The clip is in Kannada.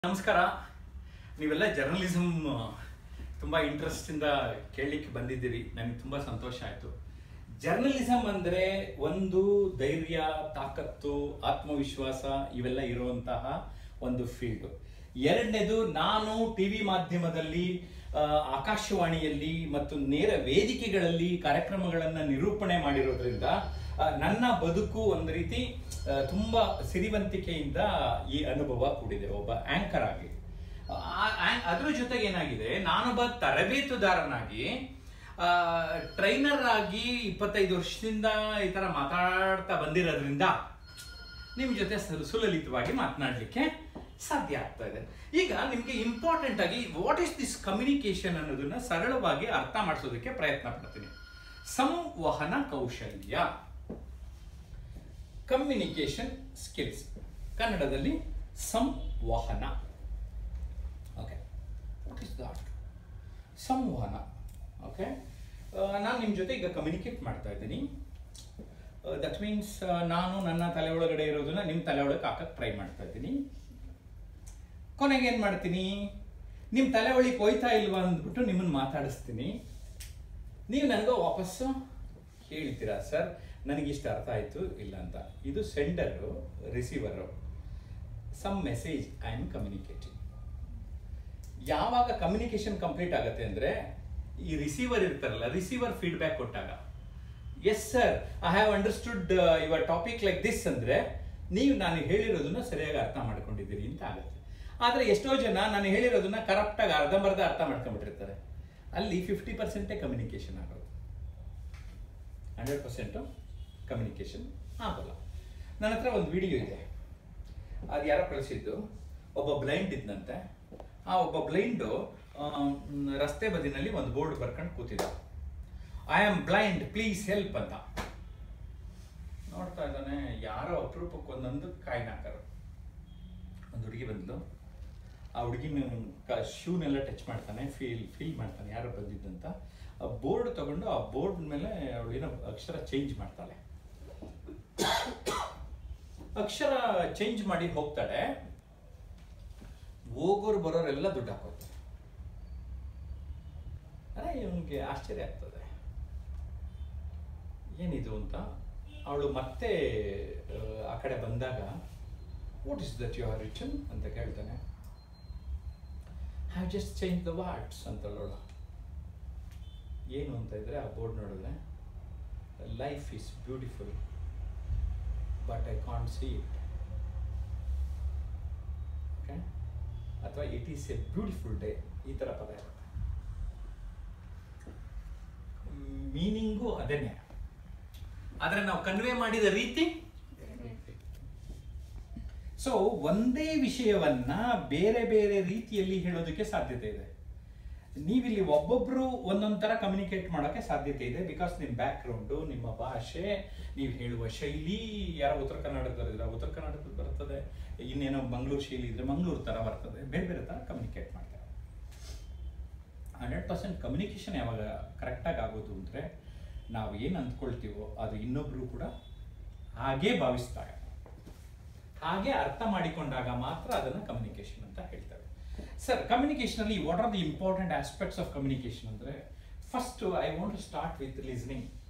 ನಮಸ್ಕಾರ ನೀವೆಲ್ಲ ಜರ್ನಲಿಸಮ್ ತುಂಬ ಇಂಟ್ರೆಸ್ಟಿಂದ ಕೇಳಲಿಕ್ಕೆ ಬಂದಿದ್ದೀರಿ ನನಗೆ ತುಂಬ ಸಂತೋಷ ಆಯಿತು ಜರ್ನಲಿಸಮ್ ಅಂದರೆ ಒಂದು ಧೈರ್ಯ ತಾಕತ್ತು ಆತ್ಮವಿಶ್ವಾಸ ಇವೆಲ್ಲ ಇರುವಂತಹ ಒಂದು ಫೀಲ್ಡ್ ಎರಡನೇದು ನಾನು ಟಿ ವಿ ಮಾಧ್ಯಮದಲ್ಲಿ ಆ, ಆಕಾಶವಾಣಿಯಲ್ಲಿ ಮತ್ತು ನೇರ ವೇದಿಕೆಗಳಲ್ಲಿ ಕಾರ್ಯಕ್ರಮಗಳನ್ನು ನಿರೂಪಣೆ ಮಾಡಿರೋದ್ರಿಂದ ಆ, ನನ್ನ ಬದುಕು ಒಂದು ರೀತಿ ಆ, ತುಂಬಾ ಸಿರಿವಂತಿಕೆಯಿಂದ ಈ ಅನುಭವ ಕೂಡಿದೆ ಒಬ್ಬ ಆಂಕರ್ ಆಗಿ ಆ- ಆ- ಅದ್ರ ಜೊತೆಗೆ ಏನಾಗಿದೆ ನಾನೊಬ್ಬ ತರಬೇತುದಾರನಾಗಿ ಟ್ರೈನರ್ ಆಗಿ ಇಪ್ಪತ್ತೈದು ವರ್ಷದಿಂದ ಈ ತರ ಮಾತಾಡ್ತಾ ಬಂದಿರೋದ್ರಿಂದ ನಿಮ್ ಜೊತೆ ಸುಲ- ಸುಲಲಿತವಾಗಿ ಮಾತನಾಡಲಿಕ್ಕೆ ಸಾಧ್ಯ ಆಗ್ತಾ ಇದೆ ಈಗ ನಿಮ್ಗೆ ಇಂಪಾರ್ಟೆಂಟ್ ಆಗಿ ವಾಟ್ ಈಸ್ ದಿಸ್ ಕಮ್ಯುನಿಕೇಶನ್ ಅನ್ನೋದನ್ನ ಸರಳವಾಗಿ ಅರ್ಥ ಮಾಡಿಸೋದಕ್ಕೆ ಪ್ರಯತ್ನ ಪಡ್ತೀನಿ ಸಂವಹನ ಕೌಶಲ್ಯ ಕಮ್ಯುನಿಕೇಶನ್ ಸ್ಕಿಲ್ಸ್ ಕನ್ನಡದಲ್ಲಿ ಸಂವಹನ ಓಕೆ ವಾಟ್ ಇಸ್ ದಾಟ್ ಸಂವಹನ ಓಕೆ ನಾನು ನಿಮ್ಮ ಜೊತೆ ಈಗ ಕಮ್ಯುನಿಕೇಟ್ ಮಾಡ್ತಾ ಇದ್ದೀನಿ ದಟ್ ಮೀನ್ಸ್ ನಾನು ನನ್ನ ತಲೆ ಒಳಗಡೆ ಇರೋದನ್ನ ನಿಮ್ಮ ತಲೆ ಒಳಗೆ ಹಾಕಕ್ಕೆ ಟ್ರೈ ಮಾಡ್ತಾ ಇದ್ದೀನಿ ಕೊನೆಗೆ ಏನು ಮಾಡ್ತೀನಿ ನಿಮ್ಮ ತಲೆ ಒಳಗೆ ಹೋಯ್ತಾ ಇಲ್ವಾ ಅಂದ್ಬಿಟ್ಟು ನಿಮ್ಮನ್ನು ಮಾತಾಡಿಸ್ತೀನಿ ನೀವು ನನಗೆ ವಾಪಸ್ಸು ಹೇಳ್ತೀರಾ ಸರ್ ನನಗಿಷ್ಟು ಅರ್ಥ ಆಯಿತು ಇಲ್ಲ ಅಂತ ಇದು sender receiver some message I am communicating ಯಾವಾಗ ಕಮ್ಯುನಿಕೇಶನ್ ಕಂಪ್ಲೀಟ್ ಆಗುತ್ತೆ ಅಂದರೆ ಈ ರಿಸೀವರ್ ಇರ್ತಾರಲ್ಲ ರಿಸೀವರ್ ಫೀಡ್ಬ್ಯಾಕ್ ಕೊಟ್ಟಾಗ yes sir I have understood your topic like this ಅಂದರೆ ನೀವು ನಾನು ಹೇಳಿರೋದನ್ನ ಸರಿಯಾಗಿ ಅರ್ಥ ಮಾಡ್ಕೊಂಡಿದ್ದೀರಿ ಅಂತ ಆಗುತ್ತೆ ಆದರೆ ಎಷ್ಟೋ ಜನ ನಾನು ಹೇಳಿರೋದನ್ನ ಕರೆಕ್ಟಾಗಿ ಅರ್ಧಂಬರ್ಧ ಅರ್ಥ ಮಾಡ್ಕೊಂಡ್ಬಿಟ್ಟಿರ್ತಾರೆ ಅಲ್ಲಿ ಫಿಫ್ಟಿ ಪರ್ಸೆಂಟೇ ಕಮ್ಯುನಿಕೇಶನ್ ಆಗೋದು ಹಂಡ್ರೆಡ್ ಪರ್ಸೆಂಟು ಕಮ್ಯುನಿಕೇಶನ್ ಆಗೋಲ್ಲ ನನ್ನ ಹತ್ರ ಒಂದು ವಿಡಿಯೋ ಇದೆ ಅದು ಯಾರೋ ಕಳಿಸಿದ್ದು ಒಬ್ಬ ಬ್ಲೈಂಡ್ ಇದ್ದಂತೆ ಆ ಒಬ್ಬ ಬ್ಲೈಂಡು ರಸ್ತೆ ಬದಿನಲ್ಲಿ ಒಂದು ಬೋರ್ಡ್ ಬರ್ಕೊಂಡು ಕೂತಿದ್ದ I am blind please help ಅಂತ ನೋಡ್ತಾ ಇದ್ದಾನೆ ಯಾರೋ ಅಪರೂಪಕ್ಕೆ ಒಂದೊಂದು ಕಾಯಿನ ಹಾಕರು ಒಂದು ಹುಡುಗಿ ಬಂದ್ಲು ಆ ಹುಡುಗಿನ ಶೂನೆಲ್ಲ ಟಚ್ ಮಾಡ್ತಾನೆ ಫೀಲ್ ಫೀಲ್ ಮಾಡ್ತಾನೆ ಯಾರೋ ಬಂದಿದ್ದಂತ ಆ ಬೋರ್ಡ್ ತಗೊಂಡು ಆ ಬೋರ್ಡ್ ಮೇಲೆ ಅವಳು ಏನೋ ಅಕ್ಷರ ಚೇಂಜ್ ಮಾಡ್ತಾಳೆ ಅಕ್ಷರ ಚೇಂಜ್ ಮಾಡಿ ಹೋಗ್ತಾಳೆ ಹೋಗೋರು ಬರೋರೆಲ್ಲ ದುಡ್ಡು ಹಾಕೋತಾರೆ ಅರೆ ಇವನಿಗೆ ಆಶ್ಚರ್ಯ ಆಗ್ತದೆ ಏನಿದು ಅಂತ ಅವಳು ಮತ್ತೆ ಆ, ಆ ಕಡೆ ಬಂದಾಗ what is that you are written ಅಂತ ಕೇಳ್ತಾನೆ have just change the words ಅಂತ ಅವಳು ಏನು ಅಂತ ಇದ್ರೆ ಆ ಬೋರ್ಡ್ ನೋಡಿದ್ರೆ life is beautiful but I can't see it okay ಅಥವಾ it is a beautiful day ಈ ಥರ ಪದ ಇರುತ್ತೆ ಮೀನಿಂಗು ಅದೇನೆ ಆದರೆ ನಾವು ಕನ್ವೆ ಮಾಡಿದ ರೀತಿ ಸೊ ಒಂದೇ ವಿಷಯವನ್ನ ಬೇರೆ ಬೇರೆ ರೀತಿಯಲ್ಲಿ ಹೇಳೋದಕ್ಕೆ ಸಾಧ್ಯತೆ ಇದೆ ನೀವಿಲ್ಲಿ ಒಬ್ಬೊಬ್ರು ಒಂದೊಂದ್ ತರ ಕಮ್ಯುನಿಕೇಟ್ ಮಾಡೋಕೆ ಸಾಧ್ಯತೆ ಇದೆ ಬಿಕಾಸ್ ನಿಮ್ಮ ಬ್ಯಾಕ್ಗ್ರೌಂಡು ನಿಮ್ಮ ಭಾಷೆ ನೀವು ಹೇಳುವ ಶೈಲಿ ಯಾರೋ ಉತ್ತರ ಕರ್ನಾಟಕದಲ್ಲಿದ್ರೆ ಉತ್ತರ ಕರ್ನಾಟಕದಲ್ಲಿ ಬರ್ತದೆ ಇನ್ನೇನೋ ಮಂಗಳೂರು ಶೈಲಿ ಇದ್ರೆ ಮಂಗಳೂರು ತರ ಬರ್ತದೆ ಬೇರೆ ಬೇರೆ ತರ ಕಮ್ಯುನಿಕೇಟ್ ಮಾಡ್ತಾರೆ ಹಂಡ್ರೆಡ್ ಪರ್ಸೆಂಟ್ ಕಮ್ಯುನಿಕೇಶನ್ ಯಾವಾಗ ಕರೆಕ್ಟಾಗಿ ಆಗೋದು ಅಂದರೆ ನಾವು ಏನು ಅಂದ್ಕೊಳ್ತೀವೋ ಅದು ಇನ್ನೊಬ್ರು ಕೂಡ ಹಾಗೇ ಭಾವಿಸ್ತಾರೆ ಹಾಗೆ ಅರ್ಥ ಮಾಡಿಕೊಂಡಾಗ ಮಾತ್ರ ಅದನ್ನು ಕಮ್ಯುನಿಕೇಶನ್ ಅಂತ ಹೇಳ್ತಾರೆ ಸರ್ ಕಮ್ಯುನಿಕೇಶನಲ್ಲಿ what are the important aspects of communication ಅಂದರೆ first I want to start with listening